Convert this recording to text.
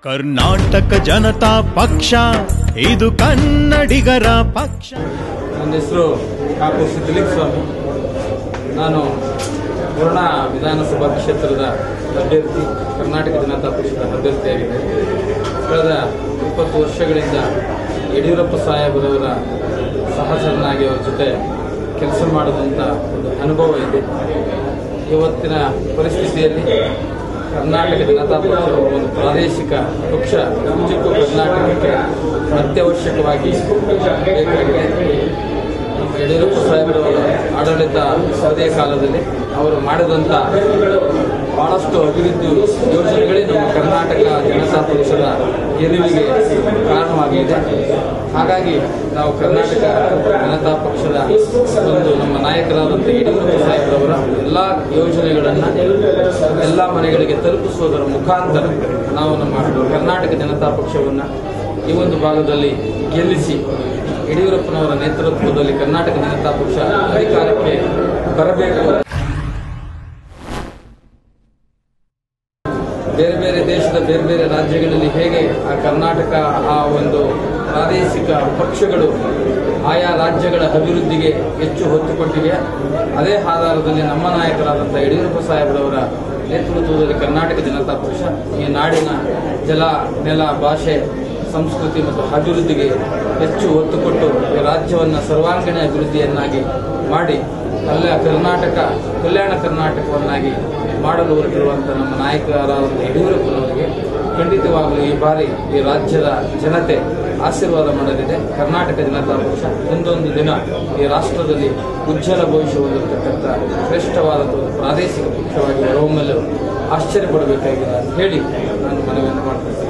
ಕರ್ನಾಟಕ ಜನತಾ ಪಕ್ಷ ಇದು ಕನ್ನಡಿಗರ ಪಕ್ಷ ನನ್ನ ಹೆಸರು ಕಾಪು ಸಿದ್ಧಲಿಂಗ ಸ್ವಾಮಿ ನಾನು ಪೂರ್ಣ ವಿಧಾನಸಭಾ ಕ್ಷೇತ್ರದ ಅಭ್ಯರ್ಥಿ ಕರ್ನಾಟಕ ಜನತಾ ಪಕ್ಷದ ಅಭ್ಯರ್ಥಿಯಾಗಿದೆ ಕಳೆದ ಇಪ್ಪತ್ತು ವರ್ಷಗಳಿಂದ ಯಡಿಯೂರಪ್ಪ ಸಾಹೇಬರವರ ಸಹಚರನಾಗಿ ಅವರ ಜೊತೆ ಕೆಲಸ ಮಾಡಿದಂಥ ಒಂದು ಅನುಭವ ಇದೆ ಇವತ್ತಿನ ಪರಿಸ್ಥಿತಿಯಲ್ಲಿ ಕರ್ನಾಟಕ ಜನತಾ ಪಕ್ಷ ಒಂದು ಪ್ರಾದೇಶಿಕ ಪಕ್ಷ ನಿಜಕ್ಕೂ ಕರ್ನಾಟಕಕ್ಕೆ ಅತ್ಯವಶ್ಯಕವಾಗಿ ಬೇಕಾಗಿದೆ ಯಡಿಯೂರಪ್ಪ ಸಾಹೇಬರವರ ಆಡಳಿತ ಅವಧಿಯ ಕಾಲದಲ್ಲಿ ಅವರು ಮಾಡಿದಂಥ ಬಹಳಷ್ಟು ಅಭಿವೃದ್ಧಿ ಯೋಜನೆಗಳೇ ನಮ್ಮ ಕರ್ನಾಟಕ ಜನತಾ ಪಕ್ಷದ ಗೆಲುವಿಗೆ ಕಾರಣವಾಗಿದೆ ಹಾಗಾಗಿ ನಾವು ಕರ್ನಾಟಕ ಜನತಾ ಪಕ್ಷದ ಒಂದು ನಮ್ಮ ನಾಯಕರಾದಂಥ ಯಡಿಯೂರಪ್ಪ ಸಾಹೇಬರವರ ಎಲ್ಲ ಯೋಜನೆಗಳನ್ನು ಎಲ್ಲ ಮನೆಗಳಿಗೆ ತಲುಪಿಸುವುದರ ಮುಖಾಂತರ ನಾವು ನಮ್ಮ ಕರ್ನಾಟಕ ಜನತಾ ಪಕ್ಷವನ್ನು ಈ ಒಂದು ಭಾಗದಲ್ಲಿ ಗೆಲ್ಲಿಸಿ ಯಡಿಯೂರಪ್ಪನವರ ನೇತೃತ್ವದಲ್ಲಿ ಕರ್ನಾಟಕ ಜನತಾ ಪಕ್ಷ ಅಧಿಕಾರಕ್ಕೆ ಬರಬೇಕು ಬೇರೆ ಬೇರೆ ದೇಶದ ಬೇರೆ ಬೇರೆ ರಾಜ್ಯಗಳಲ್ಲಿ ಹೇಗೆ ಆ ಕರ್ನಾಟಕ ಆ ಒಂದು ಪ್ರಾದೇಶಿಕ ಪಕ್ಷಗಳು ಆಯಾ ರಾಜ್ಯಗಳ ಅಭಿವೃದ್ಧಿಗೆ ಹೆಚ್ಚು ಹೊತ್ತು ಕೊಟ್ಟಿವೆ ಅದೇ ಆಧಾರದಲ್ಲಿ ನಮ್ಮ ನಾಯಕರಾದಂಥ ಯಡಿಯೂರಪ್ಪ ಸಾಹೇಬರವರ ನೇತೃತ್ವದಲ್ಲಿ ಕರ್ನಾಟಕ ಜನತಾ ಪಕ್ಷ ಈ ನಾಡಿನ ಜಲ ನೆಲ ಭಾಷೆ ಸಂಸ್ಕೃತಿ ಮತ್ತು ಅಭಿವೃದ್ಧಿಗೆ ಹೆಚ್ಚು ಒತ್ತು ಕೊಟ್ಟು ಈ ರಾಜ್ಯವನ್ನು ಸರ್ವಾಂಗೀಣ ಅಭಿವೃದ್ಧಿಯನ್ನಾಗಿ ಮಾಡಿ ಅಲ್ಲ ಕರ್ನಾಟಕ ಕಲ್ಯಾಣ ಕರ್ನಾಟಕವನ್ನಾಗಿ ಮಾಡಲು ಹೊರಟಿರುವಂಥ ನಮ್ಮ ನಾಯಕರಾದಂಥ ಯಡಿಯೂರಪ್ಪನವರಿಗೆ ಖಂಡಿತವಾಗಲೂ ಈ ಬಾರಿ ಈ ರಾಜ್ಯದ ಜನತೆ ಆಶೀರ್ವಾದ ಮಾಡಲಿದೆ ಕರ್ನಾಟಕ ಜನತಾ ಪಕ್ಷ ಒಂದೊಂದು ದಿನ ಈ ರಾಷ್ಟ್ರದಲ್ಲಿ ಉಜ್ವಲ ಭವಿಷ್ಯ ಹೊಂದಿರತಕ್ಕಂಥ ಶ್ರೇಷ್ಠವಾದಂಥ ಒಂದು ಪ್ರಾದೇಶಿಕ ಪಕ್ಷವಾಗಿ ಹೊರಹೊಮ್ಮಲು ಆಶ್ಚರ್ಯ ಪಡಬೇಕಾಗಿದೆ ಅಂತ ಹೇಳಿ ನಾನು ಮನವಿಯನ್ನು ಮಾಡ್ತೀನಿ